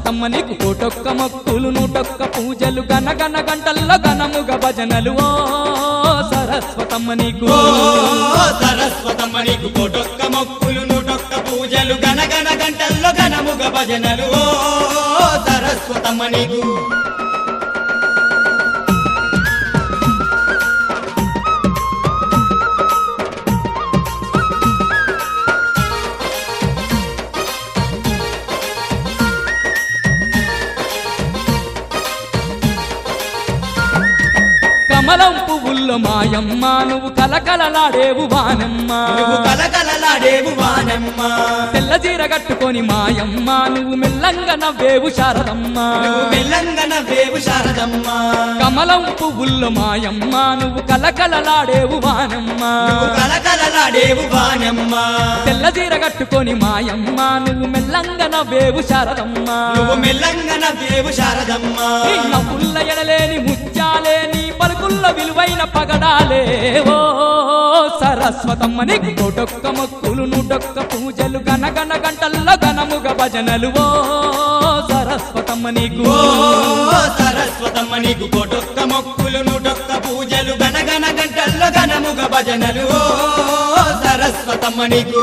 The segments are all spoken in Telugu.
సరస్వతమ్మ నీకు కోటొక్క మొక్కులు నూటొక్క పూజలు గన గన గంటల్లో గనముగ భజనలు ఓ సరస్వతమ్మ నీకు ఓ సరస్వతమ్మ నీకు కోటొక్క మొక్కులు నూటొక్క పూజలు గనగన గంటల్లో గనముగ భజనలు ఓ సరస్వతమ్మ నీకు కమలం పువ్వుల్లో మాయమ్మ నువ్వు కలకలలాడేవు వానమ్మ నువ్వు కలకలలాడేవు వానమ్మ తెల్ల చీర కట్టుకొని మాయమ్మ నువ్వు మెల్లంగా నవ్వేవు శారదమ్మ నువ్వు మెల్లంగన వేవు శారదమ్మ కమలం పువ్వుల్లో మాయమ్మ నువ్వు కలకలలాడేవు వానమ్మ నువ్వు కలకలలాడేవు వానమ్మ తెల్ల చీర కట్టుకొని మాయమ్మ నువ్వు మెల్లంగా నవ్వేవు శారదమ్మ నువ్వు మెల్లంగన వేవు శారదమ్మ నీ నవ్వుల్ల ఎడలేని ముత్యాలే నీ పలుకుల్ల విలువైన పగడాలే ఓ సరస్వతమ్మ నీకు కోటొక్క మొక్కులు నూటొక్క పూజలు గన గన గంటల్లో గనముగ భజనలు ఓ సరస్వతమ్మ నీకు ఓ సరస్వతమ్మ నీకు కోటొక్క మొక్కులు నూటొక్క పూజలు గనగన గంటల్లో గనముగ భజనలు ఓ సరస్వతమ్మ నీకు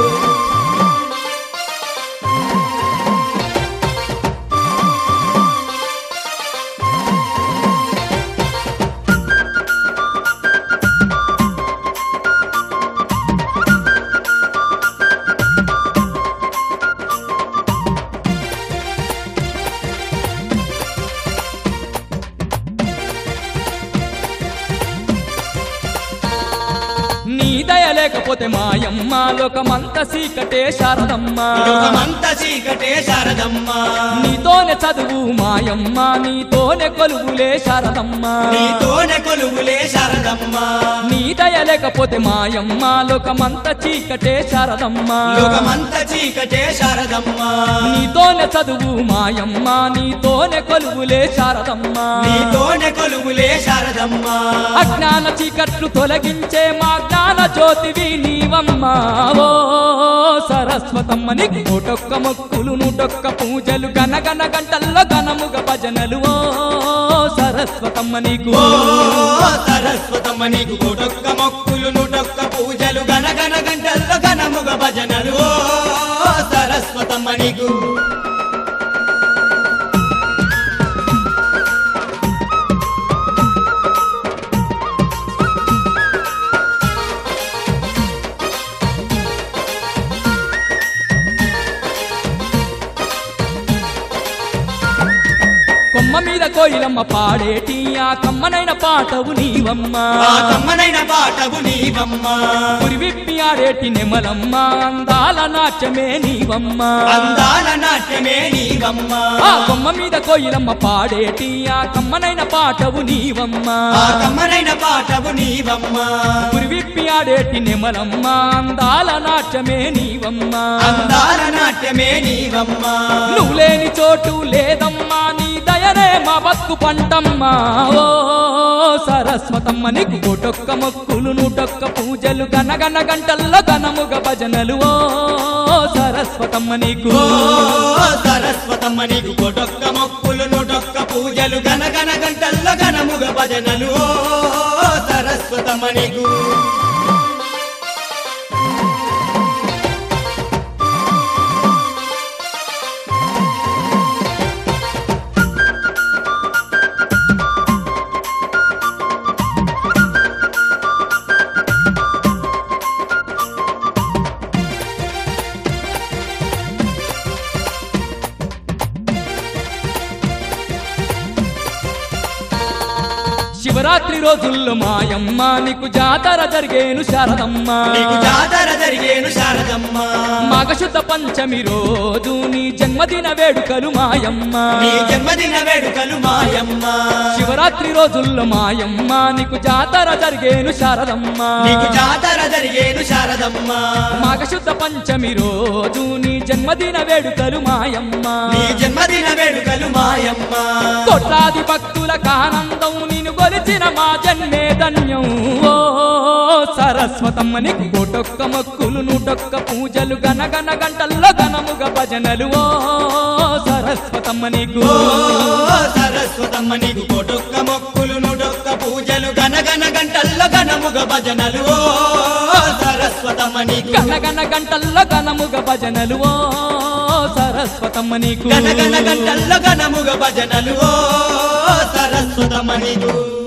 నీ దయ లేకపోతే మాయమ్మ లోకమంత సీకటే శారదమ్మ లోకమంత చీకటే శారదమ్మ నీతోనే చదువు మాయమ్మ నీతోనే కొలువులే శారదమ్మ నీతోనే కొలువులే శారదమ్మ నీ దయ లేకపోతే మాయమ్మ లోకమంత చీకటే శారదమ్మ లోకమంత చీకటే శారదమ్మ నీతోనే చదువు మాయమ్మ నీతోనే కొలువులే శారదమ్మ నీతోనే కొలువులే శారదమ్మ అజ్ఞాన చీకట్లు తొలగించే మా జ్ఞాన జ్యోతివి నీవమ్మ ఓ సరస్వతమ్మ నీకు నూటొక్క మొక్కులు నూటొక్క పూజలు గన గన గంటల్లో గనముగ భజనలు ఓ సరస్వతమ్మ నీకు ఓ సరస్వతమ్మ నీకు కోటొక్క మొక్కులు నూటొక్క పూజలు గనగన గంటల్లో గనముగ భజనలు ఓ సరస్వతమ్మ నీకు కొమ్మ మీద కోయిలమ్మ పాడేటి ఆ కమ్మనైన పాటవు నీవమ్మ ఆ కమ్మనైన పాటవు నీవమ్మ పురివిప్పి ఆడేటి నెమలమ్మ అందాల నాట్యమే నీవమ్మ అందాల నాట్యమే నీవమ్మ ఆ కొమ్మ మీద కోయిలమ్మ పాడేటి ఆ కమ్మనైన పాటవు నీవమ్మ ఆ కమ్మనైన పాటవు నీవమ్మ పురివిప్పి ఆడేటి నెమలమ్మ అందాల నాట్యమే నీవమ్మ అందాల నాట్యమే నీవమ్మ నువ్వు లేని చోటు లేదమ్మా నీ దయనే మా బతుకు పంటమ్మా ఓ సరస్వతమ్మ నీకు కోటొక్క మొక్కులు నూటొక్క పూజలు గనగన గంటల్లో గనముగ భజనలు ఓ సరస్వతమ్మ నీకు ఓ సరస్వతమ్మ నీకు కోటొక్క మొక్కులు నూటొక్క పూజలు గనగన గంటల్లో గనముగ భజనలు ఓ సరస్వతమ్మ నీకు శివరాత్రి రోజుల్లో మాయమ్మ నీకు జాతర జరిగేను శారదమ్మ నీకు జాతర జరిగేను శారదమ్మ మాఘశుద్ధ పంచమి రోజు నీ జన్మదిన వేడుకలు మాయమ్మ నీ జన్మదిన వేడుకలు మాయమ్మ శివరాత్రి రోజుల్లో మాయమ్మ నీకు జాతర జరిగేను శారదమ్మ నీకు జాతర జరిగేను శారదమ్మ మాఘశుద్ధ పంచమి రోజు నీ జన్మదిన వేడుకలు మాయమ్మ నీ జన్మదిన వేడుకలు మాయమ్మ కోట్లాది భక్తుల కానందం నిన్ను గొలి కొలిచిన మా జన్మే ధన్యం ఓ సరస్వతమ్మ నీకు కోటొక్క మొక్కులు నూటొక్క పూజలు గనగన గంటల్లో గనముగ భజనలు ఓ సరస్వతమ్మ నీకు ఓ సరస్వతమ్మ నీకు కోటొక్క మొక్కులు నూటొక్క పూజలు గనగన గంటల్లో గనముగ భజనలు ఓ సరస్వతమ్మ నీకు గనగన గంటల్లో గనముగ భజనలు ఓ సరస్వతమ్మ నీకు గనగన గంటల్లో గనముగ భజనలు ఓ సరస్వతమ్మ నీకు